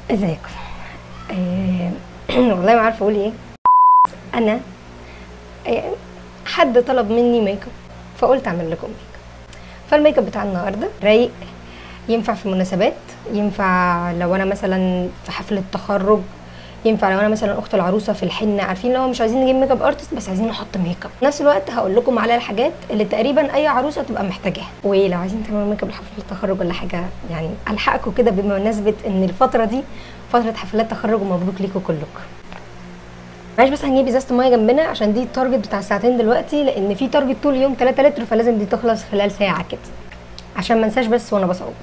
ازيكم آه، والله ما عارفه اقول ايه انا آه، حد طلب مني ميك اب فقلت اعمل لكم ميك اب فالميك اب بتاع النهارده رايق ينفع في المناسبات ينفع لو انا مثلا في حفله تخرج ينفع لو انا مثلا اخت العروسه في الحنه عارفين لو مش عايزين نجيب ميك اب ارتست بس عايزين نحط ميك اب في نفس الوقت هقول لكم على الحاجات اللي تقريبا اي عروسه تبقى محتاجاها ولو عايزين تعملوا ميك اب لحفله التخرج ولا حاجه يعني الحقكم كده بمناسبه ان الفتره دي فتره حفلات تخرج ومبروك ليكم كلكم معلش بس هنجيب ازازه ميه جنبنا عشان دي التارجت بتاع الساعتين دلوقتي لان في تارجت طول اليوم 3 لتر فلازم دي تخلص خلال ساعه كده عشان ما انساش بس وانا بصور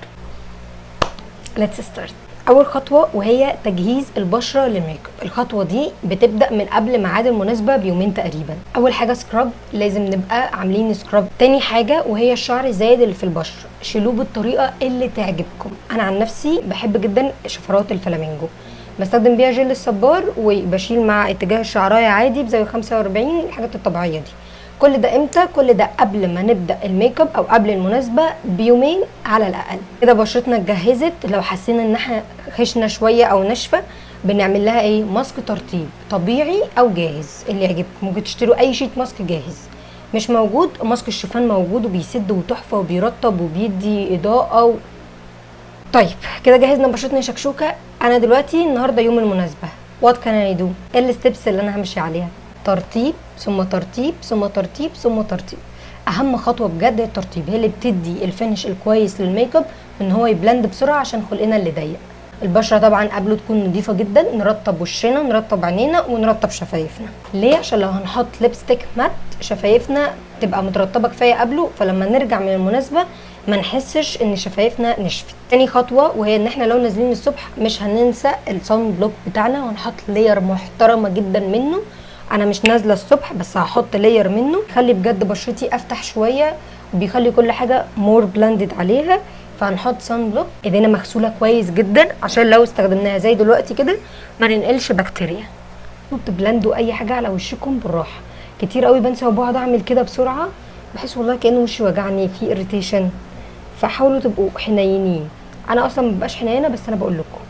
ليتس ستارت اول خطوه وهي تجهيز البشره للميك اب الخطوه دي بتبدا من قبل ميعاد المناسبه بيومين تقريبا اول حاجه سكراب لازم نبقى عاملين سكراب تاني حاجه وهي الشعر الزايد اللي في البشره شيلوه بالطريقه اللي تعجبكم انا عن نفسي بحب جدا شفرات الفلامينجو بستخدم بيها جل الصبار وبشيل مع اتجاه الشعرايه عادي بزاويه 45 الحاجات الطبيعيه دي كل ده امتى كل ده قبل ما نبدا الميك اب او قبل المناسبه بيومين على الاقل كده بشرتنا اتجهزت لو حسينا ان احنا خشنه شويه او ناشفه بنعمل لها ايه ماسك ترطيب طبيعي او جاهز اللي يعجبكم ممكن تشتروا اي شيت ماسك جاهز مش موجود ماسك الشوفان موجود وبيسد وتحفه وبيرطب وبيدي اضاءه و... طيب كده جهزنا بشرتنا شكشوكه انا دلوقتي النهارده يوم المناسبه وات كان اي دو ايه الستبس اللي انا همشي عليها ترطيب ثم ترطيب ثم ترطيب ثم ترطيب اهم خطوه بجد هي الترطيب هي اللي بتدي الفينش الكويس للميك اب ان هو يبلند بسرعه عشان خلقنا اللي ضيق البشره طبعا قبله تكون نظيفه جدا نرطب وشنا نرطب عينينا ونرطب شفايفنا ليه عشان لو هنحط ليبستيك مات شفايفنا تبقى مترطبه كفايه قبله فلما نرجع من المناسبه ما نحسش ان شفايفنا نشفت تاني خطوه وهي ان احنا لو نازلين الصبح مش هننسى الصن بلوك بتاعنا وهنحط لير محترمه جدا منه انا مش نازله الصبح بس هحط لير منه خلي بجد بشرتي افتح شويه وبيخلي كل حاجه مور بلندد عليها فهنحط صن بلوك ايدينا مغسوله كويس جدا عشان لو استخدمناها زي دلوقتي كده ما ننقلش بكتيريا بتبلندوا اي حاجه على وشكم بالراحه كتير قوي بنسى وبقعد اعمل كده بسرعه بحس والله كان وشي وجعني في اريتيشن فحاولوا تبقوا حنينين انا اصلا مبقاش حنينه بس انا بقول لكم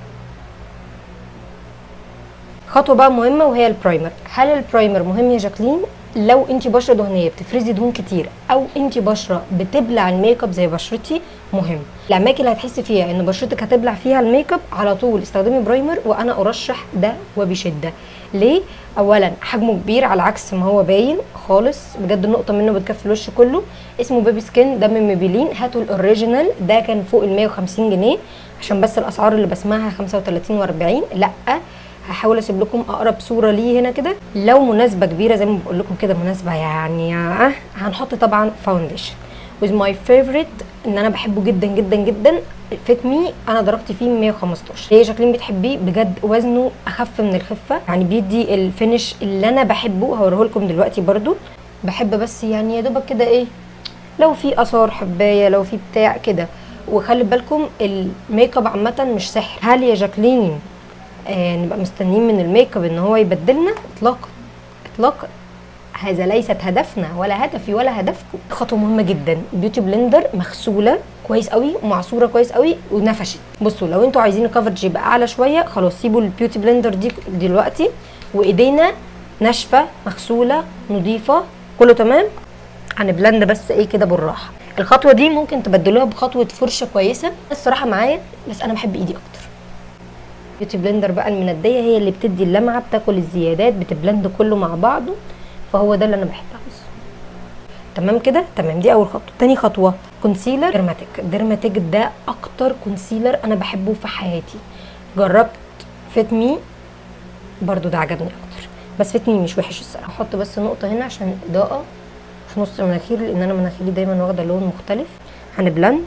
خطوه بقى مهمه وهي البرايمر هل البرايمر مهم يا جاكلين لو انت بشره دهنيه بتفرزي دهون كتير او انت بشره بتبلع الميك اب زي بشرتي مهم الاماكن اللي هتحسي فيها ان بشرتك هتبلع فيها الميك اب على طول استخدمي برايمر وانا ارشح ده وبشده ليه اولا حجمه كبير على عكس ما هو باين خالص بجد نقطه منه بتكفي الوش كله اسمه بيبي سكين ده من ميبيلين هاتوا الاوريجينال ده كان فوق ال 150 جنيه عشان بس الاسعار اللي بسمعها 35 و40 لا هحاول اسيب لكم اقرب صوره ليه هنا كده لو مناسبه كبيره زي ما بقول لكم كده مناسبه يعني آه هنحط طبعا فاونديشن with my favorite ان انا بحبه جدا جدا جدا فيت مي انا درجتي فيه 115 ليه شكلين بتحبيه بجد وزنه اخف من الخفه يعني بيدي الفينش اللي انا بحبه هوريه لكم دلوقتي برده بحب بس يعني يا دوبك كده ايه لو في اثار حبايه لو في بتاع كده وخلي بالكم الميك اب عامه مش سحر هل يا جاكلين آه نبقى مستنيين من الميك اب ان هو يبدلنا اطلاقا اطلاقا هذا ليست هدفنا ولا هدفي ولا هدفكم خطوه مهمه جدا بيوتي بلندر مغسوله كويس قوي ومعصوره كويس قوي ونفشت بصوا لو انتوا عايزين الكفرج يبقى اعلى شويه خلاص سيبوا البيوتي بلندر دي دلوقتي وايدينا ناشفه مغسوله نظيفه كله تمام هنبلند بس ايه كده بالراحه الخطوه دي ممكن تبدلوها بخطوه فرشه كويسه الصراحه معايا بس انا بحب ايدي اكتر بيوتي بلندر بقى المنديه هي اللي بتدي اللمعه بتاكل الزيادات بتبلند كله مع بعضه فهو ده اللي انا بحبها بس تمام كده تمام دي اول خطوه تاني خطوه كونسيلر ديرماتيك ديرماتيك ده اكتر كونسيلر انا بحبه في حياتي جربت فيت مي برضو ده عجبني اكتر بس فيت مي مش وحش الصراحه احط بس نقطه هنا عشان اضاءه في نص مناخيري لان انا مناخيري دايما واخده لون مختلف هنبلند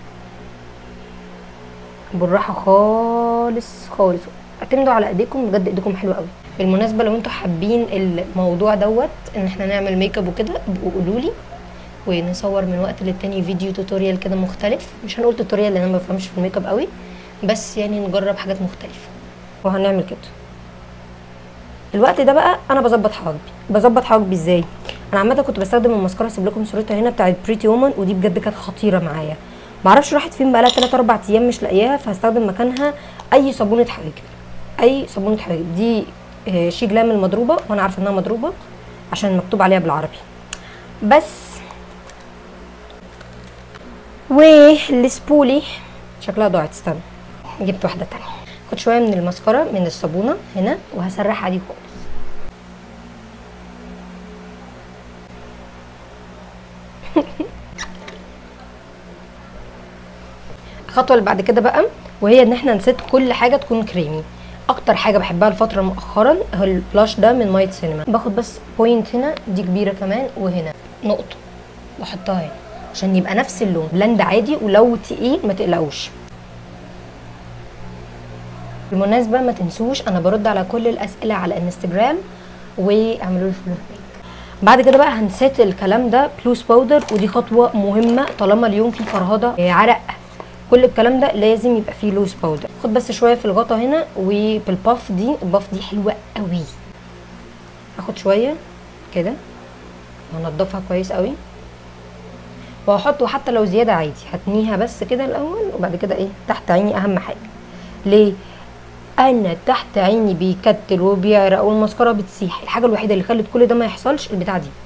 بالراحه خالص خالص اعتمدوا على ايديكم بجد ايديكم حلوه قوي بالمناسبه لو انتوا حابين الموضوع دوت ان احنا نعمل ميك اب وكده ابقوا قولوا لي ونصور من وقت للتاني فيديو توتوريال كده مختلف مش هنقول توتوريال لان انا ما بفهمش في الميك اب قوي بس يعني نجرب حاجات مختلفه وهنعمل كده الوقت ده بقى انا بظبط حواجبي بظبط حواجبي ازاي انا عامه كنت بستخدم الماسكارا هسيب لكم صورتها هنا بتاعت بريتي وومن ودي بجد كانت خطيره معايا معرفش راحت فين بقالها 3 4 ايام مش لاقياها فهستخدم مكانها اي صابونه حواجب اي صابونه حواجب دي آه، شي جلام المضروبه وانا عارفه انها مضروبه عشان مكتوب عليها بالعربي بس والسبولي شكلها ضاعت استنى جبت واحده تانية خد شويه من المسكره من الصابونه هنا وهسرح عادي خالص الخطوه اللي بعد كده بقى وهي ان احنا نسيت كل حاجه تكون كريمي اكتر حاجه بحبها الفتره مؤخرا هو البلاش ده من مايت سينما باخد بس بوينت هنا دي كبيره كمان وهنا نقطه بحطها هنا عشان يبقى نفس اللون بلند عادي ولو تقيل ما تقلقوش بالمناسبة ما تنسوش انا برد على كل الاسئلة على انستجرام واعملوا لي فولو هناك بعد كده بقى هنسيت الكلام ده بلوس باودر ودي خطوة مهمة طالما اليوم فيه فرهضة آه، عرق كل الكلام ده لازم يبقى فيه لوز باودر خد بس شوية في الغطا هنا وبالباف دي الباف دي حلوة قوي هاخد شوية كده وانضفها كويس قوي وهحطه حتى لو زياده عادي هتنيها بس كده الاول وبعد كده ايه تحت عيني اهم حاجه ليه انا تحت عيني بيكتل وبيعرق والمسكره بتسيح الحاجه الوحيده اللي خلت كل ده ما يحصلش البتاع دي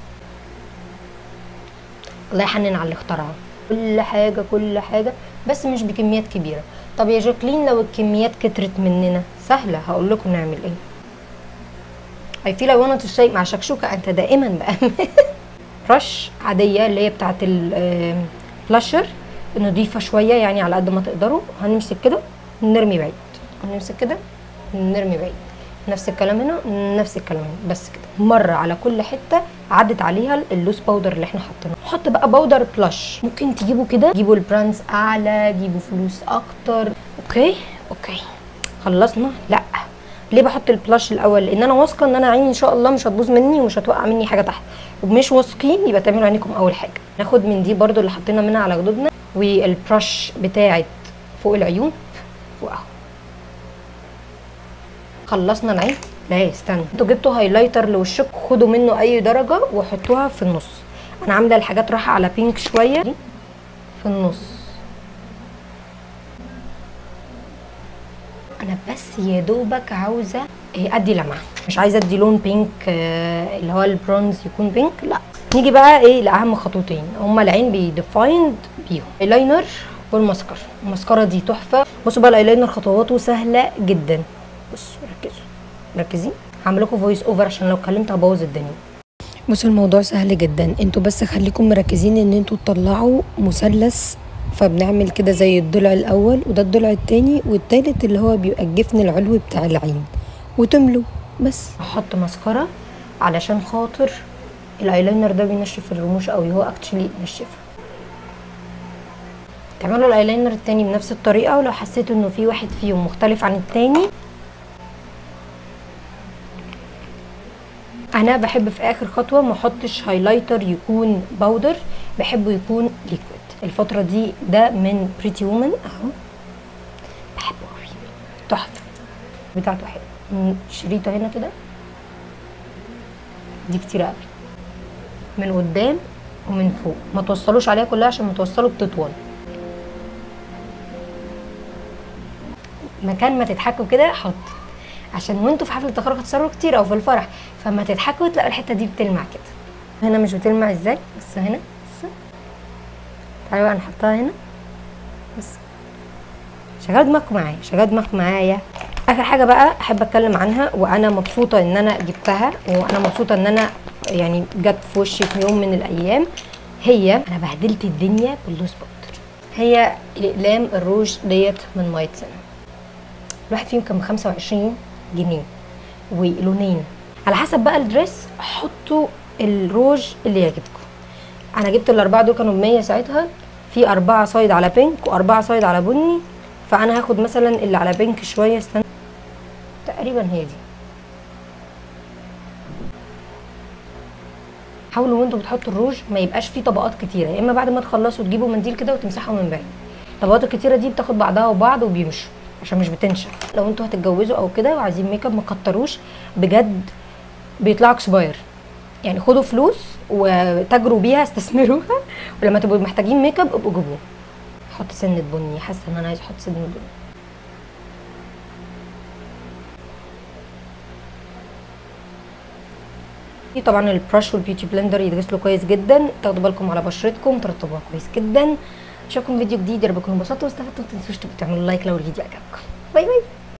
الله يحنن على اللي اخترعها كل حاجه كل حاجه بس مش بكميات كبيره طب يا جاكلين لو الكميات كترت مننا سهله هقول لكم نعمل ايه I feel I wanted to say مع شكشوكة انت دائما بأمن رش عادية اللي هي بتاعت الفلاشر نضيفة شوية يعني على قد ما تقدروا هنمسك كده نرمي بعيد هنمسك كده نرمي بعيد نفس الكلام هنا نفس الكلام هنا بس كده مرة على كل حتة عدت عليها اللوس باودر اللي احنا حاطينه حط بقى باودر بلاش ممكن تجيبوا كده جيبوا البراندز اعلى جيبوا فلوس اكتر اوكي اوكي خلصنا لا ليه بحط البلاش الاول لان انا واثقه ان انا عيني ان شاء الله مش هتبوظ مني ومش هتوقع مني حاجه تحت ومش واثقين يبقى تعملوا عينيكم اول حاجه ناخد من دي برضو اللي حطينا منها على خدودنا والبرش بتاعت فوق العيون فوق اهو خلصنا العين لا استنى انتوا جبتوا هايلايتر لوشك خدوا منه اي درجه وحطوها في النص انا عامله الحاجات رايحه على بينك شويه دي في النص انا بس يا دوبك عاوزه إيه، ادي لمعه مش عايزه ادي لون بينك آه، اللي هو البرونز يكون بينك لا نيجي بقى ايه لاهم خطوتين هما العين بيديفايند بيهم الايلاينر والماسكر الماسكارا دي تحفه بصوا بقى الايلاينر خطواته سهله جدا بصوا ركزوا مركزين هعمل لكم فويس اوفر عشان لو اتكلمت هبوظ الدنيا بصوا الموضوع سهل جدا انتوا بس خليكم مركزين ان انتوا تطلعوا مثلث فبنعمل كده زي الضلع الاول وده الضلع التاني والتالت اللي هو بيبقى الجفن العلوي بتاع العين وتملوا بس احط مسكرة علشان خاطر الايلاينر ده بينشف الرموش قوي هو اكشلي نشفها تعملوا الايلاينر التاني بنفس الطريقة ولو حسيتوا انه في واحد فيهم مختلف عن التاني انا بحب في اخر خطوه ما احطش هايلايتر يكون باودر بحبه يكون ليكويد الفتره دي ده من بريتي وومن اهو بحبه قوي تحفه بتاعته حلو م- شريطه هنا كده دي كتير قوي من قدام ومن فوق ما توصلوش عليها كلها عشان ما توصلوا بتطول مكان ما تضحكوا كده حط عشان وانتوا في حفله التخرج هتصوروا كتير او في الفرح فما تضحكوا تلاقوا الحته دي بتلمع كده هنا مش بتلمع ازاي بس هنا بس تعالوا بقى نحطها هنا بس شغلوا دماغكم معايا شغلوا دماغكم معايا اخر حاجه بقى احب اتكلم عنها وانا مبسوطه ان انا جبتها وانا مبسوطه ان انا يعني جت في وشي في يوم من الايام هي انا بهدلت الدنيا باللوز باودر هي الاقلام الروج ديت من مايت سينما الواحد فيهم كان ب 25 جنيه ولونين على حسب بقى الدريس حطوا الروج اللي يعجبكم انا جبت الاربعه دول كانوا ب 100 ساعتها في اربعه صايد على بينك واربعه صايد على بني فانا هاخد مثلا اللي على بينك شويه استنى تقريبا هي دي حاولوا وانتوا بتحطوا الروج ما يبقاش فيه طبقات كتيره يا اما بعد ما تخلصوا تجيبوا منديل كده وتمسحوا من بعيد الطبقات الكتيره دي بتاخد بعضها وبعض وبيمشوا عشان مش بتنشف لو انتوا هتتجوزوا او كده وعايزين ميك اب ما تكتروش بجد بيطلعوا اكسباير يعني خدوا فلوس وتاجروا بيها استثمروها ولما تبقوا محتاجين ميك اب ابقوا جيبوه احط سنه بني حاسه ان انا عايزه احط سنه بني في طبعا البرش والبيوتي بلندر يتغسلوا كويس جدا تاخدوا بالكم على بشرتكم ترطبوها كويس جدا اشوفكم فيديو جديد يا رب تكونوا انبسطتوا واستفدتوا ما تنسوش تبقوا تعملوا لايك لو الفيديو عجبكم باي باي